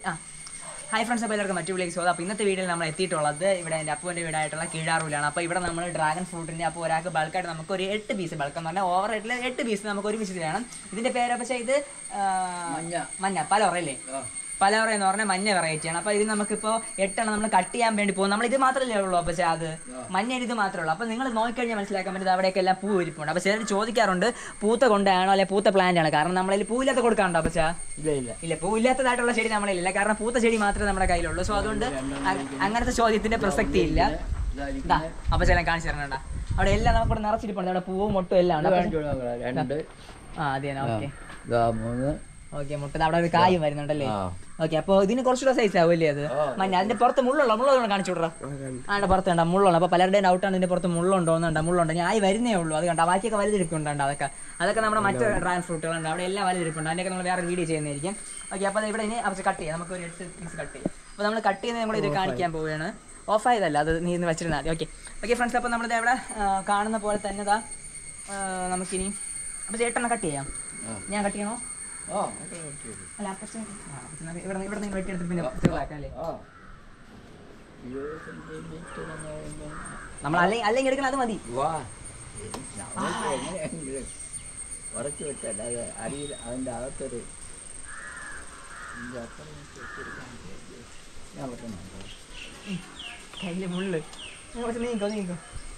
ആ hi friends അപ്പോൾ എല്ലാവർക്കും മറ്റു വിളിക്ക് സ്വാഗതം അപ്പോൾ ഇന്നത്തെ വീഡിയോയിൽ നമ്മൾ എത്തിയിട്ടുള്ളത് ഇവിടെ എൻ്റെ അപ്പുവിൻ്റെ വീടായിട്ടുള്ള കീഴാറൂലാണ് അപ്പോൾ ഇവിടെ നമ്മൾ ഡ്രാഗൺ ഫ്രൂട്ടിൻ്റെ അപ്പോൾ ഒരാൾക്ക് ബൾക്കായിട്ട് നമുക്ക് ഒരു എട്ട് പീസ് ബൾക്ക് എന്ന് പറഞ്ഞാൽ ഓവർ ആയിട്ടുള്ള എട്ട് പീസ് നമുക്ക് ഒരു പീസ് വേണം ഇതിൻ്റെ പേര് പക്ഷേ ഇത് ആ, മഞ്ഞ. മഞ്ഞ പലോറ അല്ലേ പലോറ എന്ന് പറഞ്ഞാൽ മഞ്ഞ വെറൈറ്റിയാണ് അപ്പോൾ ഇത് നമുക്കിപ്പോൾ എട്ടെണ്ണം നമ്മൾ കട്ട് ചെയ്യാൻ വേണ്ടി പോകും നമ്മൾ ഇത് മാത്രമല്ലേ ഉള്ളൂ അപ്പോൾ അത് മഞ്ഞ ഇത് മാത്രമേ ഉള്ളൂ അപ്പോൾ നിങ്ങൾ നോക്കിക്കഴിഞ്ഞാൽ മനസ്സിലാക്കാൻ പറ്റുന്നത് അവിടെയൊക്കെ എല്ലാം പൂ ഇരിപ്പുണ്ട് അപ്പോൾ ചിലർ ചോദിക്കാറുണ്ട് പൂത്ത കൊണ്ടാണോ അല്ലെങ്കിൽ പൂത്ത പ്ലാന്റ് ആണ് കാരണം നമ്മളതിൽ പൂവില്ലാത്ത കൊടുക്കാറുണ്ടോ അപ്പോൾ ഇല്ല ഇല്ല ഇല്ല പൂവില്ലാത്തതായിട്ടുള്ള ചെടി നമ്മളില്ല കാരണം പൂത്ത ചെടി മാത്രമേ നമ്മുടെ കയ്യിലുള്ളൂ സോ അതുകൊണ്ട് അ- അങ്ങനത്തെ ചോദ്യത്തിന്റെ പ്രസക്തി ഇല്ല ഇതാ അപ്പൊ ചില കാണിച്ചു തരണണ്ട അവിടെ എല്ലാം നമുക്ക് ഇവിടെ നിറച്ചിരിപ്പുണ്ട് അവിടെ പൂവും മൊട്ടും എല്ലാം ഉണ്ട് അപ്പൊ- രണ്ട് ആ അതെ ഓക്കെ ഇതാ മൂന്ന് ഓക്കെ മുട്ട അവിടെ ഒരു കായും വരുന്നുണ്ടല്ലേ ആ. ഓക്കെ അപ്പൊ ഇതിന് കുറച്ചുകൂടെ സൈസ് ആവുമല്ലേ അത് ആ. മഞ്ഞ അതിന്റെ പുറത്ത് മുള്ളുള്ള മുള്ളൊന്നും കാണിച്ചു വിടറ ആണ്ട് പുറത്ത് കണ്ട മുള്ളുള്ള അപ്പൊ പലരുടെയും ഡൗട്ടാണ് ഇതിന്റെ പുറത്ത് മുള്ളുണ്ടോന്നുണ്ട് മുള്ളുണ്ട് ഞാൻ ആയി വരുന്നേ ഉള്ളൂ അത് കണ്ട ബാക്കിയൊക്കെ വലുതിരിപ്പുണ്ട് അതൊക്കെ അതൊക്കെ നമ്മുടെ മറ്റു ഡ്രാഗൺ ഫ്രൂട്ടുകളുണ്ട് അവിടെ എല്ലാം വലുതിരിപ്പുണ്ട് അതിനൊക്കെ നമ്മൾ വേറെ വീഡിയോ ചെയ്യുന്നതായിരിക്കും ഓക്കെ അപ്പോൾ ഇവിടെ ഇനി കുറച്ച് കട്ട് ചെയ്യാം നമുക്ക് ഒരു എട്ട് പീസ് കട്ട് ചെയ്യാം അപ്പോൾ നമ്മൾ കട്ട് ചെയ്യുന്നത് നമ്മൾ ഇത് കാണിക്കാൻ പോവുകയാണ് ഓഫ് ആയതല്ല അത് നീ ഇന്ന് വെച്ചിരുന്നാൽ മതി ഓക്കെ ഓക്കെ ഫ്രണ്ട്സ് അപ്പോൾ നമ്മളിത് ഇവിടെ ആ, കാണുന്ന പോലെ തന്നെ ഇതാ ആ, നമുക്കിനി അപ്പോൾ ചേട്ടനെ കട്ട് ചെയ്യാം ആ. ഞാൻ കട്ട് ചെയ്യണോ ആ ഓക്കെ, ഓക്കെ, ഓക്കെ. അല്ല അപ്പച്ചൻ ആ, അപ്പച്ചൻ അത് ഇവിടെ ഇവിടെ നിന്ന് വെട്ടിയെടുത്ത് പിന്നെ ചെറുതാക്കാം അല്ലേ ആ ഇരുപത് സെന്റിമീറ്റർ എന്ന് പറയുമ്പോൾ നമ്മൾ അല്ലെങ്കിൽ അല്ലെങ്കിൽ എടുക്കണം അത് മതി വാ നമുക്ക് എങ്ങനെയെങ്കിലും ഉറച്ചു വെച്ചാൽ അത് അടിയിൽ അതിൻ്റെ അകത്തൊരു ഇതിൻ്റെ അപ്പുറം വെച്ചെടുക്കാൻ പറ്റും. ഞാൻ പറ്റുന്നുണ്ടോ കയ്യില് മുള്ള് ഞാൻ കുറച്ച് നീക്കോ നീക്കോ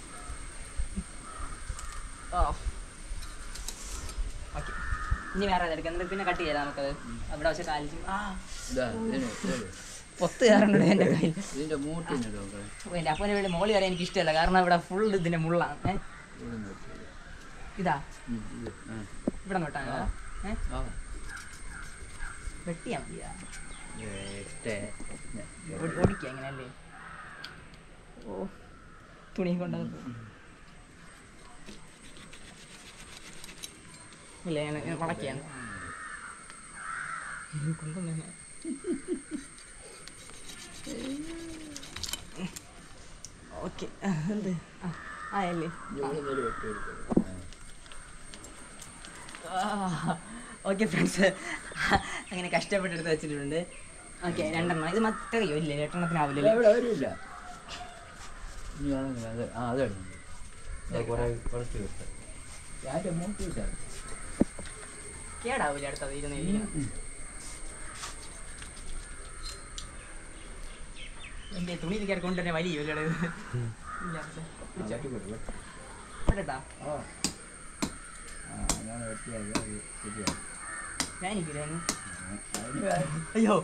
ഓ ഓക്കെ ഇനി വേറെ എടുക്കാം എന്നിട്ട് പിന്നെ കട്ട് ചെയ്യാം നമുക്കത് അവിടെ വെച്ച് കാലിച്ച് ആ ഇതാ ഇതിന് ഇതിന്. പൊത്ത് കയറുന്നുണ്ട് എൻ്റെ കയ്യിൽ ഇതിൻ്റെ മൂട്ടിനിടും ഓ, എൻ്റെ അപ്പൻ്റെ വീട് മോളി വരെ എനിക്ക് ഇഷ്ടമല്ല കാരണം ഇവിടെ ഫുൾ ഇതിൻ്റെ മുള്ളാണ് ഏ ഇതാ ഇത് ആ. ഇവിടെ നോട്ടാണ് ഏ ആ വെട്ടിയാ മതിയാ എട്ട് ഒടി- ഒടിക്കുക എങ്ങനെയല്ലേ ഓ തുണി കൊണ്ടത് ഇല്ല ഞാൻ ഞാൻ വളയ്ക്കാണ് കൊണ്ടുവന്നേ ഓക്കെ എന്ത് ആ ആയല്ലേ ഇവിടെ ഒരു വെട്ട് എടുക്കും. ഓക്കെ ഫ്രണ്ട്സ് അങ്ങനെ കഷ്ടപ്പെട്ടെടുത്ത് വെച്ചിട്ടുണ്ട് ഓക്കെ രണ്ടെണ്ണം ഇത് മറ്ററിയോ ഇല്ലേ ഇല്ല, എട്ടെണ്ണത്തിനാവില്ലല്ലേ ഇവിടെ വരില്ല ഇനി ആണെങ്കിൽ അത് ആ അതുണ്ട് അത് കുറേ കുറച്ച് കിട്ടും അതിൻ്റെ മൂട്ടില്ല കേടാവൂലേ അടുത്തത് ഇരുന്ന് ഇരിക്കണം എന്റെ തുണി കയറി കൊണ്ട് തന്നെ വലിയ ഇല്ല കേട്ടാ ആ ആ ഞാൻ വെട്ടിയാൽ അത് ശരിയാവും ഞാനിക്കില്ല അതിന് അയ്യോ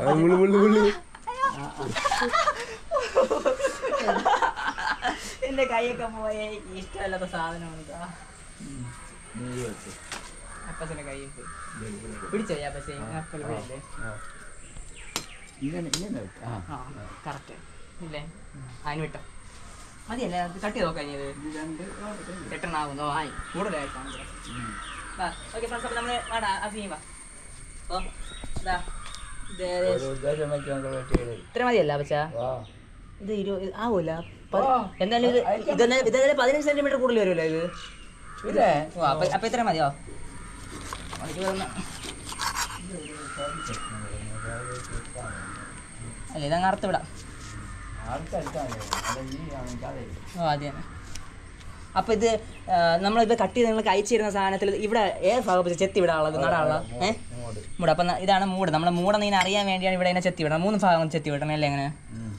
എന്റെ കൈയൊക്കെ പോയ ഇഷ്ടമല്ലാത്ത സാധനമാണ് ഇതാ. നീര് വെച്ച് അപ്പച്ചന്റെ കൈ പോയി പിടിച്ചോ ഈ അപ്പച്ചേ അപ്പൽ പോയല്ലേ ആ ഇങ്ങനെ ഇങ്ങനെ വെച്ച് ആ ആ കറക്റ്റ് ഇല്ലേ അതിന് വിട്ടോ മതിയല്ലേ അത് കട്ട് ചെയ്ത് നോക്കാം ഇനി ഇത് ഇത് രണ്ട് ആ, രണ്ട്. എട്ടെണ്ണാവുന്നോ ആയി കൂടുതലായിട്ടാണ് ഉം. ഓക്കെ ഫ്രണ്ട്സ് അപ്പോൾ നമ്മൾ വാടാ അസീം വാ ഓ ഇതാ ഇത് ഒരു ഉദ്ദേശം വെച്ചുകൊണ്ട് വെട്ടിയത് ഇത്ര മതിയല്ല അപ്പച്ചാ വാ ഇത് ഇരുപത് ആവൂല പ- ആ. എന്തായാലും ഇത് ഇതെന്നെ ഇതെന്നെ പതിനഞ്ച് സെന്റിമീറ്റർ കൂടുതൽ വരുമല്ലോ ഇത് ഇല്ലേ ഓ അപ്പൊ അപ്പൊ ഇത്ര മതിയോ എനിക്ക് തോന്നുന്നു അല്ല ഇതങ്ങ് അറുത്ത് വിടാം ആർക്കെടുക്കാൻ അത് നീ അവൻ ഓ അത് തന്നെ അപ്പൊ ഇത് ആ, നമ്മളിത് കട്ട് ചെയ്ത് നിങ്ങൾക്ക് അയച്ചു തരുന്ന സാധനത്തിൽ ഇവിടെ ഏത് ഭാഗത്ത് ചെത്തി വിടാനുള്ളത് നടാനുള്ള ഏഹ് ഇങ്ങോട്ട് മൂട് അപ്പം ന- ഇതാണ് മൂട് നമ്മൾ മൂടെന്ന് ഇങ്ങനെ അറിയാൻ വേണ്ടിയാണ് ഇവിടെ ഇങ്ങനെ ചെത്തി വിടണം മൂന്ന് ഭാഗം ചെത്തി വിടണം അല്ലേ എങ്ങനെ ഉം.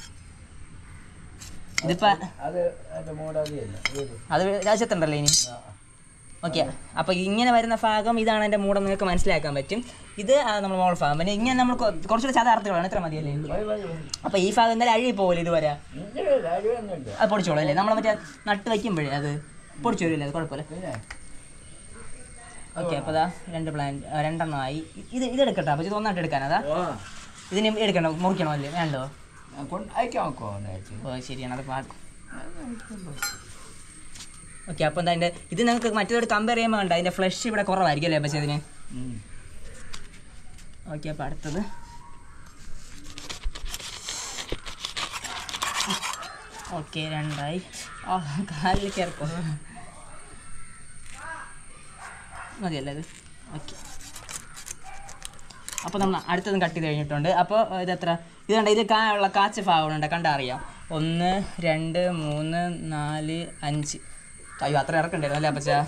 ഇതിപ്പോ അത് അതിന്റെ മൂടാതിയല്ല ഇത് അത് രാജ്യത്തുണ്ടല്ലോ ഇനി ആ. ഓക്കെ അപ്പൊ ഇങ്ങനെ വരുന്ന ഭാഗം ഇതാണ് എൻ്റെ മൂടം നിങ്ങൾക്ക് മനസ്സിലാക്കാൻ പറ്റും ഇത് ആ, നമ്മൾ മോൾ ഭാഗം പിന്നെ ഇങ്ങനെ നമ്മൾ കൊ- കുറച്ചുകൂടി ചത അർത്ഥങ്ങളാണ് ഇത്ര മതിയല്ലേ പോയി, പോയി, പോയി. അപ്പൊ ഈ ഭാഗം എന്തായാലും അഴുകി പോകില്ല ഇതുവരെ ഇങ്ങനെ കാര്യമൊന്നുമില്ല അത് പൊടിച്ചോളൂ അല്ലേ നമ്മൾ മറ്റേ നട്ട് വയ്ക്കുമ്പോഴേ അത് പൊടിച്ചു വരില്ലേ അത് കുഴപ്പമില്ല പിന്നെ ഓക്കെ അപ്പോൾ അതാ രണ്ട് പ്ലാൻ രണ്ടെണ്ണമായി ഇത് ഇത് എടുക്കട്ടെ അപ്പോൾ ഇത് ഒന്നായിട്ട് എടുക്കാൻ അതാ വാ ഇതിന് എടുക്കണോ മുറിക്കണോ അല്ലേ വേണ്ടോ ഞാൻ കൊണ്ട് അയക്കാൻ നോക്കുമോ നേരത്തെ ഓ ശരിയാണ് അത് പാ ഓക്കെ അപ്പോൾ എന്താ അതിൻ്റെ ഇത് നിങ്ങൾക്ക് മറ്റേതോട് കമ്പയർ ചെയ്യുമ്പോൾ കണ്ട അതിൻ്റെ ഫ്ലഷ് ഇവിടെ കുറവായിരിക്കും അല്ലേ പക്ഷേ ഇതിന് ഉം. ഓക്കെ അപ്പോൾ അടുത്തത് ഓക്കെ രണ്ടായി ആ കാലിൽ കയറിപ്പോ മതിയല്ലേ ഇത് ഓക്കെ അപ്പോൾ നമ്മൾ അടുത്തതും കട്ട് ചെയ്ത് കഴിഞ്ഞിട്ടുണ്ട് അപ്പോൾ ഇത് എത്ര ഇത് കണ്ട ഇത് കാ ഉള്ള കാച്ച ഭാഗമുണ്ട് കണ്ടറിയാം ഒന്ന് രണ്ട് മൂന്ന് നാല് അഞ്ച് അയ്യോ അത്ര ഇറക്കണ്ടായിരുന്നു അല്ലേ അപ്പച്ചാ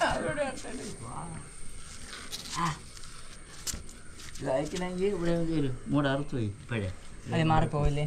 ഇത് അയക്കണമെങ്കിൽ ഇവിടെ ഒരു മൂട് അറുത്ത് പോയി ഇപ്പോഴേ അത് മാറിപ്പോവില്ലേ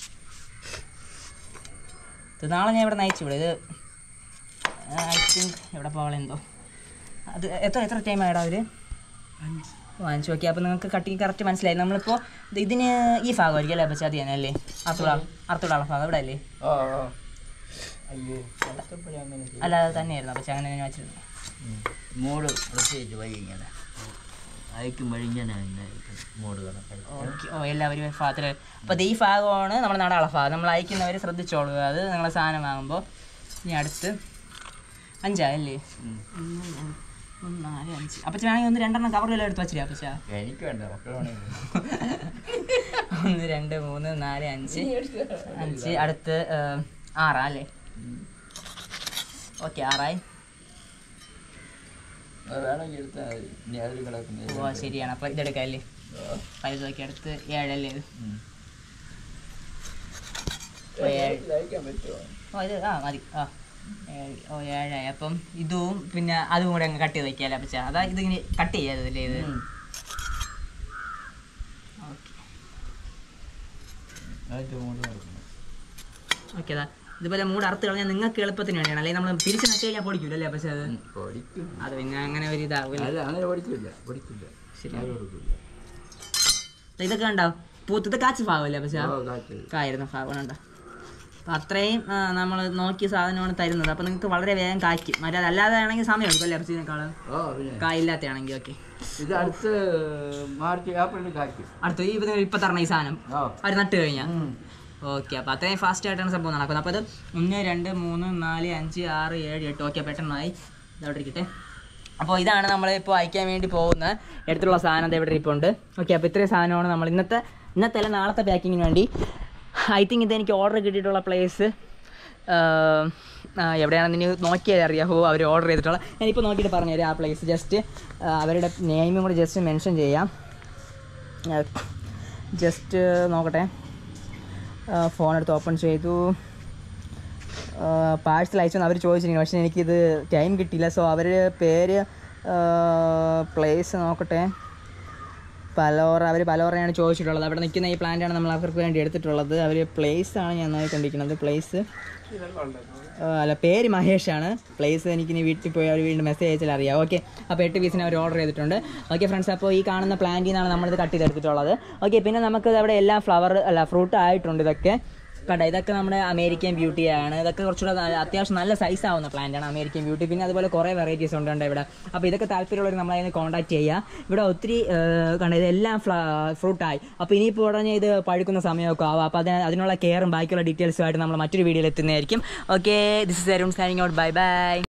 ഇത് നാളെ ഞാൻ ഇവിടെ നയിച്ചു ഇവിടെ ഇത് ഐ തിങ്ക് എവിടെ പോവളെന്തോ അത് എത്ര എത്ര ടൈം ആയിടാ അവര് വാങ്ങിച്ചു നോക്കി അപ്പോൾ നിങ്ങൾക്ക് കട്ടിങ് കറക്റ്റ് മനസ്സിലായി നമ്മളിപ്പോൾ ഇത് ഇതിന് ഈ ഭാഗമായിരിക്കും അല്ലേ പക്ഷേ അത് തന്നെ അല്ലേ അർത്തുട അർത്തുടാള ഭാഗം ഇവിടെ അല്ലേ ഓ ഓ അയ്യോ അടുത്തപ്പോഴേ അങ്ങനെ ചെയ്തു. അല്ല അത് തന്നെയായിരുന്നു പക്ഷേ അങ്ങനെ ഞാൻ വെച്ചിരുന്നു ഉം. മൂട് പ്രത്യേകിച്ച് വഴി ഇങ്ങനെ അയക്കും വഴി ഇങ്ങനെ തന്നെ മൂട് കണക്കായി ഓക്കെ ഓ എല്ലാവരും ഭാഗത്തിൽ അപ്പോൾ ഈ ഭാഗമാണ് നമ്മുടെ നാടാള ഭാഗം നമ്മൾ അയക്കുന്നവർ ശ്രദ്ധിച്ചോളുക അത് നിങ്ങളെ സാധനം വാങ്ങുമ്പോൾ ഇനി അടുത്ത് അഞ്ചായല്ലേ ഉം. ഒന്ന് നാല് അഞ്ച് അപ്പം വേണമെങ്കിൽ ഒന്ന് രണ്ടെണ്ണം കവറിലെല്ലാം എടുത്ത് വെച്ചില്ല അപ്പച്ചാ എനിക്ക് വേണ്ട മക്കളാണെങ്കിൽ ഒന്ന് രണ്ട് മൂന്ന് നാല് അഞ്ച് അഞ്ച് അടുത്ത് ഏഹ്, ആറാ അല്ലേ ഓക്കെ ആറായി വേണമെങ്കിൽ എടുത്താൽ മതി ഇനി അതിൽ കിടക്കുന്നത് ഓ ശരിയാണ് അപ്പോൾ ഇതെടുക്കാം അല്ലേ പൈസ നോക്കി അടുത്ത് ഏഴല്ലേ ഇത് ഓ, ഏഴ് അയക്കാൻ പറ്റുമോ ഓ ഇത് ആ മതി ആ ഏഴ് ഓ ഏഴായി അപ്പം ഇതും പിന്നെ അതും കൂടെ അങ്ങ് കട്ട് ചെയ്ത് വയ്ക്കാല്ലേ അപ്പച്ചാ അതാ ഇതിങ്ങനെ കട്ട് ചെയ്യാതല്ലേ ഇത് ഉം. ഓക്കെ അതിൻ്റെ മൂട് നടക്കുന്നു ഓക്കെ അതാ ഇതുപോലെ മൂട് അറുത്ത് കളഞ്ഞാൽ നിങ്ങൾക്ക് എളുപ്പത്തിന് വേണ്ടിയാണ് അല്ലെങ്കിൽ നമ്മൾ തിരിച്ച് നട്ട് കഴിഞ്ഞാൽ പൊടിക്കൂലല്ലേ പക്ഷേ അത് പഠിക്കും അത് പിന്നെ അങ്ങനെ ഒരു ഇതാവില്ല അല്ല അങ്ങനെ പഠിക്കില്ല പഠിക്കില്ല ശരി. അത് കൊടുക്കില്ല ഇതൊക്കെ കണ്ടോ പൂത്തത് കാച്ച ഭാഗമല്ലേ പക്ഷേ ഓ കാറ്റ് കായിരുന്നു ഭാഗം കണ്ടോ അപ്പം അത്രയും നമ്മൾ നോക്കിയ സാധനമാണ് തരുന്നത് അപ്പം നിങ്ങൾക്ക് വളരെ വേഗം കായ്ക്കും മറ്റേ അല്ലാതെ ആണെങ്കിൽ സമയം എടുക്കും അല്ലേ അപ്പച്ചതിനേക്കാളും ഓ പിന്നെ കായില്ലാത്തയാണെങ്കിൽ ഓക്കെ ഇത് അടുത്ത് മാർച്ച് ഏപ്രിലിൽ കായ്ക്കും അടുത്ത ഈ ഇപ്പം തരണ ഈ സാധനം ഓ അവർ നട്ട് കഴിഞ്ഞാൽ ഉം. ഓക്കെ അപ്പോൾ അത്രയും ഫാസ്റ്റ് ആയിട്ടാണ് സംഭവം നടക്കുന്നത് അപ്പോൾ അത് ഒന്ന് രണ്ട് മൂന്ന് നാല് അഞ്ച് ആറ് ഏഴ് എട്ട് ഓക്കെ പെട്ടെന്നായി ഇതവിടെ ഇരിക്കട്ടെ അപ്പോൾ ഇതാണ് നമ്മൾ ഇപ്പോൾ അയക്കാൻ വേണ്ടി പോകുന്ന എടുത്തുള്ള സാധനം ദേ ഇവിടെ ഇരിപ്പുണ്ട് ഓക്കെ അപ്പോൾ ഇത്രയും സാധനമാണ് നമ്മൾ ഇന്നത്തെ ഇന്നത്തെ അല്ല നാളത്തെ പാക്കിങ്ങിന് വേണ്ടി ഐ തിങ്ക് ഇത് എനിക്ക് ഓർഡർ കിട്ടിയിട്ടുള്ള പ്ലേസ് എവിടെയാണെന്ന് ഇനി നോക്കിയാൽ അറിയാമോ അവർ ഓർഡർ ചെയ്തിട്ടുള്ള ഞാനിപ്പോൾ നോക്കിയിട്ട് പറഞ്ഞുതരാം ആ പ്ലേസ് ജസ്റ്റ് അവരുടെ നെയിമും കൂടി ജസ്റ്റ് മെൻഷൻ ചെയ്യാം ജസ്റ്റ് നോക്കട്ടെ ഫോൺ എടുത്ത് ഓപ്പൺ ചെയ്തു പാഴ്സൽ അയച്ചെന്ന് അവർ ചോദിച്ചിരുന്നു പക്ഷേ എനിക്കിത് ടൈം കിട്ടിയില്ല സോ അവർ പേര് പ്ലേസ് നോക്കട്ടെ പലോറ അവർ പലോറയാണ് ചോദിച്ചിട്ടുള്ളത് അവിടെ നിൽക്കുന്ന ഈ പ്ലാന്റാണ് നമ്മൾ അവർക്ക് വേണ്ടി എടുത്തിട്ടുള്ളത് അവർ പ്ലേസ് ആണ് ഞാൻ നോക്കിക്കൊണ്ടിരിക്കുന്നത് പ്ലേസ് അല്ല പേര് മഹേഷാണ് പ്ലേസ് എനിക്ക് ഇനി വീട്ടിൽ പോയി അവർ വീണ്ടും മെസ്സേജ് അയച്ചാൽ അറിയാം ഓക്കെ അപ്പോൾ എട്ട് പീസിന് അവർ ഓർഡർ ചെയ്തിട്ടുണ്ട് ഓക്കെ ഫ്രണ്ട്സ് അപ്പോൾ ഈ കാണുന്ന പ്ലാന്റിൽ നിന്നാണ് നമ്മളിത് കട്ട് ചെയ്തെടുത്തിട്ടുള്ളത് ഓക്കെ പിന്നെ നമുക്ക് അവിടെ എല്ലാം ഫ്ലവർ അല്ല ഫ്രൂട്ട് ആയിട്ടുണ്ട് ഇതൊക്കെ കണ്ട ഇതൊക്കെ നമ്മുടെ അമേരിക്കൻ ബ്യൂട്ടിയാണ് ഇതൊക്കെ കുറച്ചുകൂടെ നല്ല- അത്യാവശ്യം നല്ല സൈസ് ആവുന്ന plant ആണ് അമേരിക്കൻ ബ്യൂട്ടി പിന്നെ അതുപോലെ കുറേ വെറൈറ്റീസ് ഉണ്ട് കണ്ടോ ഇവിടെ അപ്പോൾ ഇതൊക്കെ താല്പര്യമുള്ളവർ നമ്മളതിനെ കോൺടാക്ട് ചെയ്യുക ഇവിടെ ഒത്തിരി ഏഹ്, കണ്ട ഇതെല്ലാം ഫ്രൂട്ടായി അപ്പോൾ ഇനിയിപ്പോൾ ഉടനെ ഇത് പഴുക്കുന്ന സമയമൊക്കെ ആവും അപ്പോൾ അതിന് അതിനുള്ള കെയറും ബാക്കിയുള്ള ഡീറ്റെയിൽസും ആയിട്ട് നമ്മൾ മറ്റൊരു വീഡിയോയിൽ എത്തുന്നതായിരിക്കും okay this is Arun signing out bye by